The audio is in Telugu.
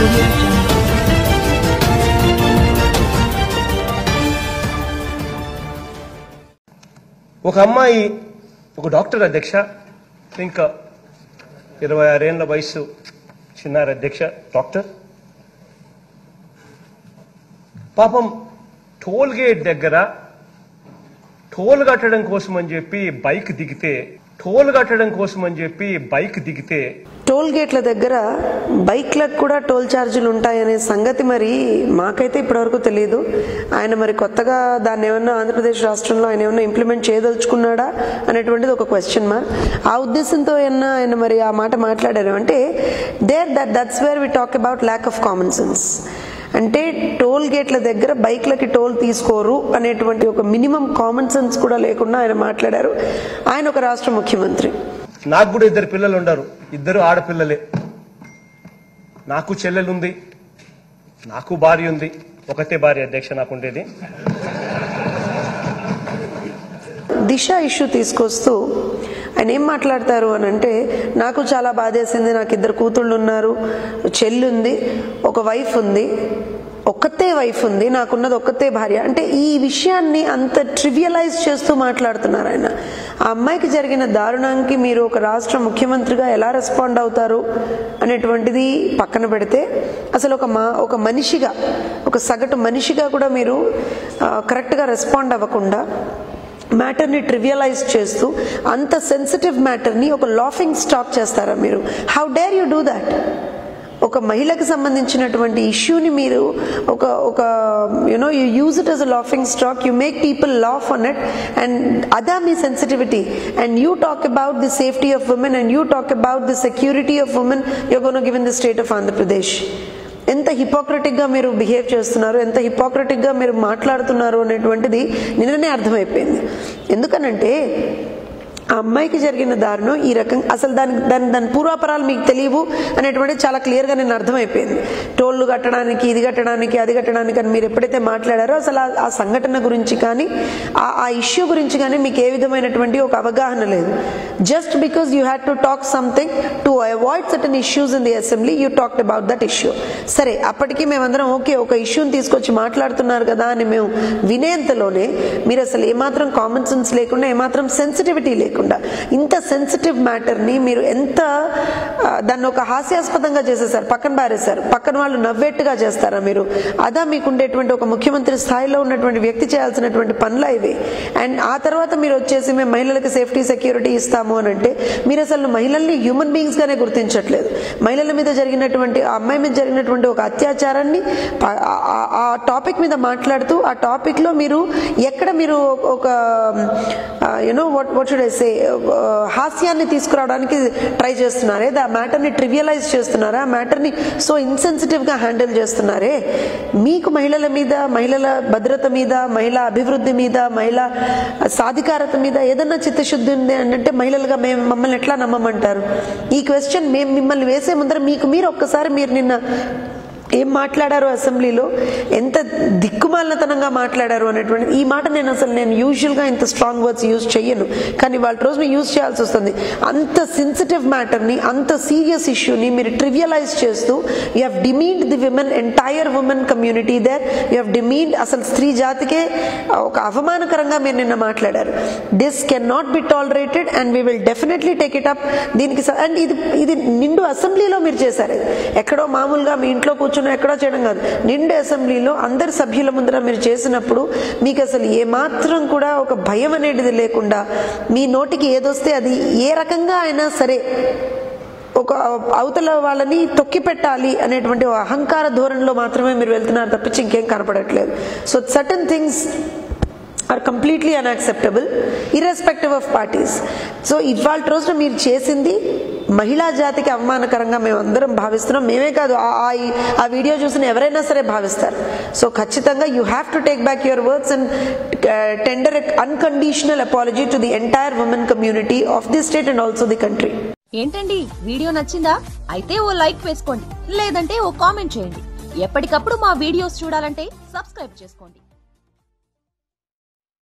audio jungle. ఒక అమ్మాయి ఒక డాక్టర్ అధ్యక్ష ఇంకా ఇరవై ఆరేళ్ల వయసు చిన్నారి అధ్యక్ష డాక్టర్ పాపం టోల్ గేట్ దగ్గర టోల్ కట్టడం కోసం అని చెప్పి బైక్ దిగితే టోల్ కట్టడం కోసం అని చెప్పి బైక్ దిగితే టోల్ గేట్ల దగ్గర బైక్లకు కూడా టోల్ ఛార్జీలు ఉంటాయనే సంగతి మరి మాకైతే ఇప్పటివరకు తెలియదు ఆయన మరి కొత్తగా దాన్ని ఏమన్నా ఆంధ్రప్రదేశ్ రాష్ట్రంలో ఆయన ఏమన్నా ఇంప్లిమెంట్ చేయదలుచుకున్నాడా అనేటువంటిది ఒక క్వశ్చన్ మార్క్ ఆ ఉద్దేశంతో ఏమన్నా ఆయన మరి ఆ మాట మాట్లాడారు అంటే there that that's where we talk about lack of common sense అంటే టోల్ గేట్ల దగ్గర బైక్లకి టోల్ తీసుకోరు అనేటువంటి ఒక మినిమం కామన్ సెన్స్ కూడా లేకుండా ఆయన మాట్లాడారు ఆయన ఒక రాష్ట్ర ముఖ్యమంత్రి నాకు కూడా ఇద్దరు పిల్లలు ఉండరు ఇద్దరు ఆడపిల్లలే నాకు చెల్లెలుంది నాకు భార్య ఉంది ఒకటే భార్య అధ్యక్ష నాకు ఉండేది దిశ ఇష్యూ తీసుకొస్తూ ఆయన ఏం మాట్లాడతారు అని అంటే నాకు చాలా బాధేసింది నాకు ఇద్దరు కూతుళ్ళు ఉన్నారు చెల్లి ఉంది ఒక వైఫ్ ఉంది ఒక్కతే వైఫ్ ఉంది నాకున్నది ఒక్కతే భార్య అంటే ఈ విషయాన్ని అంత ట్రివియలైజ్ చేస్తూ మాట్లాడుతున్నారు ఆయన ఆ అమ్మాయికి జరిగిన దారుణానికి మీరు ఒక రాష్ట్ర ముఖ్యమంత్రిగా ఎలా రెస్పాండ్ అవుతారు అనేటువంటిది పక్కన పెడితే అసలు ఒక మా ఒక మనిషిగా ఒక సగటు మనిషిగా కూడా మీరు ఆ, కరెక్ట్గా రెస్పాండ్ అవ్వకుండా మ్యాటర్ని ట్రివియలైజ్ చేస్తూ అంత సెన్సిటివ్ మ్యాటర్ని ఒక లాఫింగ్ స్టాక్ చేస్తారా మీరు how dare you do that ఒక మహిళకు సంబంధించినటువంటి ఇష్యూని మీరు ఒక ఒక you know you use it as a laughing stock you make people laugh on it and అదా మీ sensitivity and you talk about the safety of women and you talk about the security of women you gonna give in the state of Andhra Pradesh ఎంత హిపోక్రటిక్ గా మీరు బిహేవ్ చేస్తున్నారు ఎంత హిపోక్రటిక్ గా మీరు మాట్లాడుతున్నారు అనేటువంటిది నిన్ననే అర్థమైపోయింది ఎందుకనంటే ఆ అమ్మాయికి జరిగిన దారుణం ఈ రకం అసలు దాని దాని దాని పూర్వాపరాలు మీకు తెలియవు అనేటువంటిది చాలా క్లియర్గా నేను అర్థమైపోయింది టోళ్ళు కట్టడానికి ఇది కట్టడానికి అది కట్టడానికి అని మీరు ఎప్పుడైతే మాట్లాడారో అసలు ఆ- ఆ సంఘటన గురించి కానీ ఆ ఆ ఇష్యూ గురించి కానీ మీకు ఏ విధమైనటువంటి ఒక అవగాహన లేదు just because you had to talk something to avoid certain issues in the assembly you talked about that issue సరే అప్పటికి మేమందరం ఓకే ఒక ఇష్యూని తీసుకొచ్చి మాట్లాడుతున్నారు కదా అని మేము వినేంతలోనే మీరు అసలు ఏమాత్రం కామన్ సెన్స్ లేకుండా ఏమాత్రం సెన్సిటివిటీ లేకుండా ఇంత సెన్సిటివ్ మ్యాటర్ని మీరు ఎంత ఆ, దాన్ని ఒక హాస్యాస్పదంగా చేసేసారు పక్కన పారేశారు పక్కన వాళ్ళు నవ్వేట్టుగా చేస్తారా మీరు అదా మీకు ఉండేటువంటి ఒక ముఖ్యమంత్రి స్థాయిలో ఉన్నటువంటి వ్యక్తి చేయాల్సినటువంటి పనులు ఇవి అండ్ ఆ తర్వాత మీరు వచ్చేసి మేము మహిళలకు సేఫ్టీ సెక్యూరిటీ ఇస్తాము అని అంటే మీరు అసలు మహిళల్ని హ్యూమన్ బీయింగ్స్ గానే గుర్తించట్లేదు మహిళల మీద జరిగినటువంటి ఆ అమ్మాయి మీద జరిగినటువంటి ఒక అత్యాచారాన్ని ప- ఆ- ఆ- ఆ టాపిక్ మీద మాట్లాడుతూ ఆ టాపిక్ లో మీరు ఎక్కడ మీరు ఒక you know what what should I say హాస్యాన్ని తీసుకురావడానికి ట్రై చేస్తున్నారే ఆ మ్యాటర్ని ట్రివియలైజ్ చేస్తున్నారా ఆ మ్యాటర్ని సో ఇన్సెన్సిటివ్ గా హ్యాండిల్ చేస్తున్నారే మీకు మహిళల మీద మహిళల భద్రత మీద మహిళా అభివృద్ధి మీద మహిళా సాధికారత మీద ఏదన్నా చిత్తశుద్ధి ఉంది అంటే మహిళలుగా మేము మమ్మల్ని ఎట్లా నమ్మమంటారు ఈ క్వశ్చన్ మేము మిమ్మల్ని వేసే ముందర మీకు మీరు ఒక్కసారి మీరు నిన్న ఏం మాట్లాడారు అసెంబ్లీలో ఎంత దిక్కుమాలినతనంగా మాట్లాడారు అనేటువంటి ఈ మాట నేను అసలు నేను యూజువల్గా ఇంత స్ట్రాంగ్ వర్డ్స్ యూజ్ చెయ్యను కానీ వాళ్ళ రోజు మీరు యూజ్ చేయాల్సి వస్తుంది అంత సెన్సిటివ్ మ్యాటర్ని అంత సీరియస్ ఇష్యూని మీరు ట్రివియలైజ్ చేస్తూ you have demeaned the women entire women community there you have demeaned అసలు స్త్రీ జాతికే ఒక అవమానకరంగా మీరు నిన్న మాట్లాడారు this can not be tolerated and we will definitely take it up దీనికి అండ్ ఇది ఇది నిండు అసెంబ్లీలో మీరు చేశారు ఇది. ఎక్కడో మామూలుగా మీ ఇంట్లో కూర్చొని ఎక్కడో చేయడం కాదు నిండు అసెంబ్లీలో అందరి సభ్యుల ముందర మీరు చేసినప్పుడు మీకు అసలు ఏమాత్రం కూడా ఒక భయం అనేది లేకుండా మీ నోటికి ఏదొస్తే అది ఏ రకంగా అయినా సరే ఒక అవతల వాళ్ళని తొక్కి పెట్టాలి అనేటువంటి ఒక అహంకార ధోరణిలో మాత్రమే మీరు వెళ్తున్నారు తప్పించి ఇంకేం కనపడట్లేదు so certain things are completely unacceptable irrespective of parties so ఇవాళ రోజున మీరు చేసింది మహిళా జాతికి అవమానకరంగా మేము అందరం భావిస్తున్నాం మేమే కాదు ఆ- ఆ ఈ- ఆ వీడియో చూసిన ఎవరైనా సరే భావిస్తారు సో ఖచ్చితంగా you have to take back your words and tender unconditional apology to the entire women community of the state and also the country ఏంటండి వీడియో నచ్చిందా అయితే ఓ లైక్ వేసుకోండి లేదంటే ఓ కామెంట్ చేయండి ఎప్పటికప్పుడు మా వీడియోస్ చూడాలంటే సబ్స్క్రైబ్ చేసుకోండి